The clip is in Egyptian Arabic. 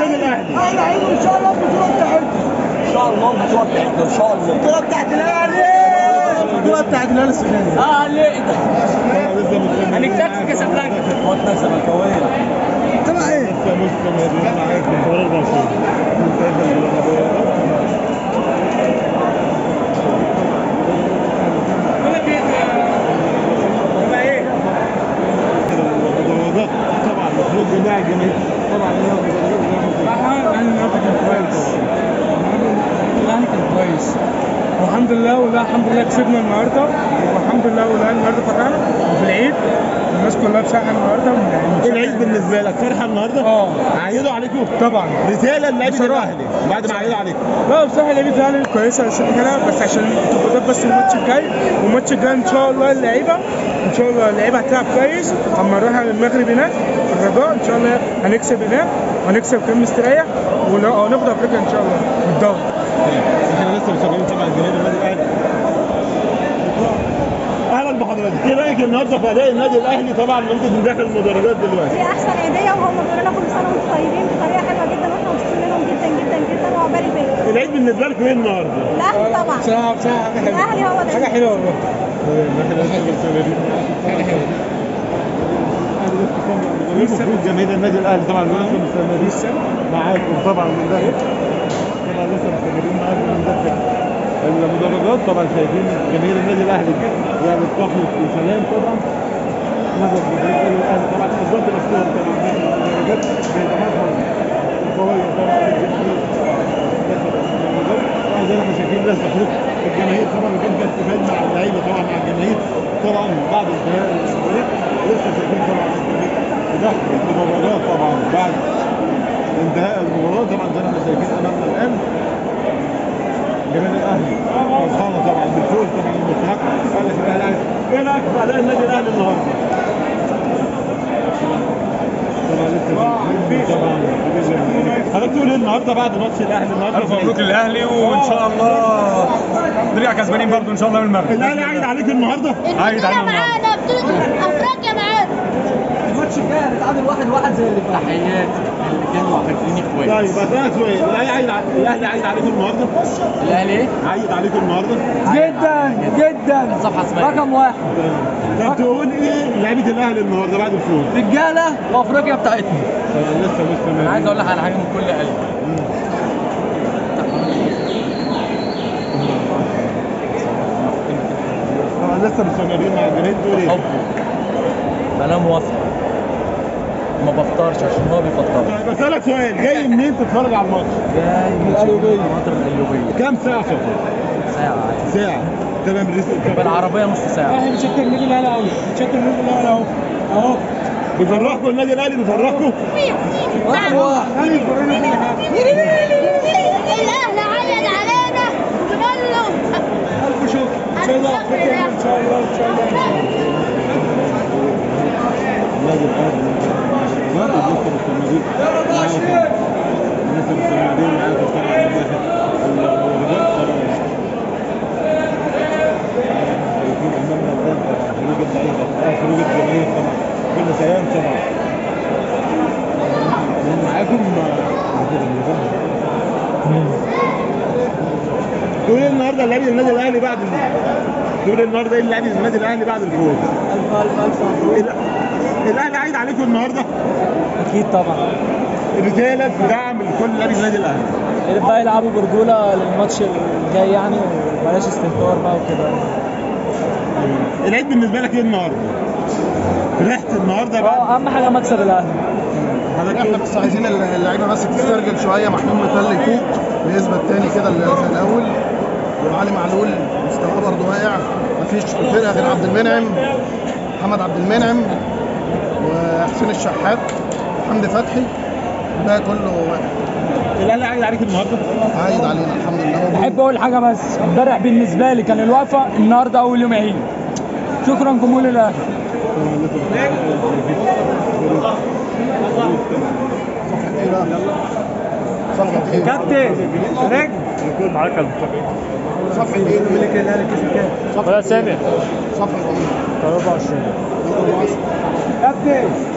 النادي الاهلي احنا عايزين ان شاء الله البطوله بتاعتنا ان شاء الله البطوله بتاعتنا ان شاء الله البطوله بتاعت الاهلي البطوله بتاعت الاهلي السنه دي اهلي لسه مستمرين هنكسب في كاسابلانكا اخواتنا الزملكاويه تبع ايه؟ لسه مستمرين معاكم في الرصيد المدرجات طبعا المفروض جميع الجماهير طبعا هي المدرجات الاهلي النهارده كان كويس الاهلي كان كويس والحمد لله ولا الحمد لله كسبنا النهارده والحمد لله ولا النهارده فرحنا وفي العيد الناس كلها بتسقف النهارده ايه العيد بالنسبه لك فرحه النهارده؟ اه. عيدوا عليكم طبعا رساله للنادي بصراحة. الاهلي بعد ما عيدوا عليكم لا بصراحه اللعيبه الاهلي كويسه عشان كده بس عشان تظبط بس الماتش الجاي والماتش الجاي ان شاء الله اللعيبه ان شاء الله اللعيبه هتلعب كويس اما نروح على المغرب هناك في الرجاء ان شاء الله هنكسب هناك وهنكسب كام مستريح ون- وناخد افريقيا ان شاء الله بالضبط احنا لسه مشغلين طبعا جماهير النادي الاهلي اهلا بحضرتك ايه رايك النهارده في اداء النادي الاهلي طبعا وانت داخل المدرجات دلوقتي دي احسن هديه وهم بيقولوا لنا كل سنه وانتم طيبين بطريقه حلوه جدا واحنا مبسوطين منهم جدا جدا جدا وعقبال الباقي العيد بالنسبه لكم ايه النهارده؟ الاهلي طبعا بصراحه بصراحه حاجه حلوه الاهلي هو ده حاجه حلوه والله المفروض جماهير النادي الاهلي طبعا لسه مستمرين معاكم طبعا من داخل طبعا لسه مستمرين معاكم من داخل المدرجات طبعا شايفين جماهير النادي الاهلي يعني بتخلص وسلام طبعا نظر جماهير النادي الاهلي طبعا بالظبط الاسطوره طبعا داخل المدرجات بيتمثل القويه طبعا الجماهير داخل المدرجات طبعا زي ما احنا شايفين ناس بتخرج الجماهير طبعا بتبدا استفاد مع اللعيبه طبعا مع الجماهير طبعا بعد انتهاء المباراه لسه شايفين طبعا الجماهير دخل المباراه طبعا بعد انتهاء المباراه طبعا زي ما احنا شايفين امامنا الان جماهير الاهلي فرحانه طبعا بالفوز طبعا المستحق قال لك الاهلي ايه رايك في اداء النادي الاهلي النهارده؟ طبعا لسه طبعا حضرتك تقول ايه النهارده بعد ماتش الاهلي النهارده الف مبروك للاهلي وان شاء الله نرجع كسبانين برضه ان شاء الله من المغرب الاهلي عايد عليك النهارده؟ عايد البطوله علينا معانا بطوله افريقيا معانا الماتش الجاي هنتعادل واحد واحد زي اللي فات تحياتي اللي كانوا فاكريني كويس طيب اسالك سؤال الاهلي عايد ع- الاهلي عايد عليكم النهارده؟ الاهلي ايه؟ عايد عليكم النهارده؟ جدا جدا صفحه اسمها رقم واحد طب تقول ايه لعيبه الاهلي النهارده بعد الفوز؟ رجاله وافريقيا بتاعتنا طبعا لسه مستمرين انا عايز اقول لك على حاجه من كل قلبي طبعا لسه مستمرين مع الجماهير تقول ايه؟ حبه بنام واصحى ما بفطرش عشان هو بيفطر طيب اسالك سؤال جاي منين تتفرج على الماتش؟ جاي من القليوبية. مناطق القليوبيه كام ساعه سفر؟ ساعه عادي. ساعه تمام رس- بالعربيه نص ساعه احنا بنشكر النادي الاهلي قوي بنشكر النادي الاهلي اهو اهو بيفرحكم النادي الاهلي بيفرحكم؟ واحد واحد الاهلي يفرحنا كل حاجه الاهلي عيد علينا وبنقول له الف شكر ان شاء الله افريقيا ان شاء الله ان شاء الله النادي الاهلي لسه مستمرين معاكم لسه مستمرين معاكم طبعا من داخل المباريات طبعا شايفين امامنا الان طبعا خروج اللعيبه آه، خروج الجماهير طبعا كل سلام طبعا معاكم تقول ايه النهارده لعيبه النادي الاهلي بعد ال... تقول ايه النهارده ايه لعيبه النادي الاهلي بعد الفوز؟ الف الف الف مبروك ال- الاهلي عايد عليكم النهارده اكيد طبعا رساله دعم لكل لاعبي النادي الاهلي بقى يلعبوا برجوله للماتش الجاي يعني وبلاش استهتار بقى وكده العيد بالنسبه لك ايه النهارده؟ فرحت النهارده بعد اه اهم حاجه مكسب الاهلي حضرتك احنا بس عايزين اللعيبه بس تسترجل شويه محمود متولي يفوق ويثبت تاني كده اللي زي الاول وعلي معلول مستواه برضه واقع مفيش في الفرقه غير عبد المنعم محمد عبد المنعم وحسين الشحات وحمدي فتحي ده كله واقع الاهلي عايد عليك النهارده؟ عايد علينا الحمد لله مبروك. بحب اقول حاجه بس امبارح بالنسبه لي كان الوقفه النهارده اول يوم عيد شكرا جمهور الاهلي ايه بقى؟ صفحة ايه؟ كابتن رجل صفحة ايه؟ الملك الاهلي كسب كام؟ ولا سامع صفحة ايه؟ 24 24. كابتن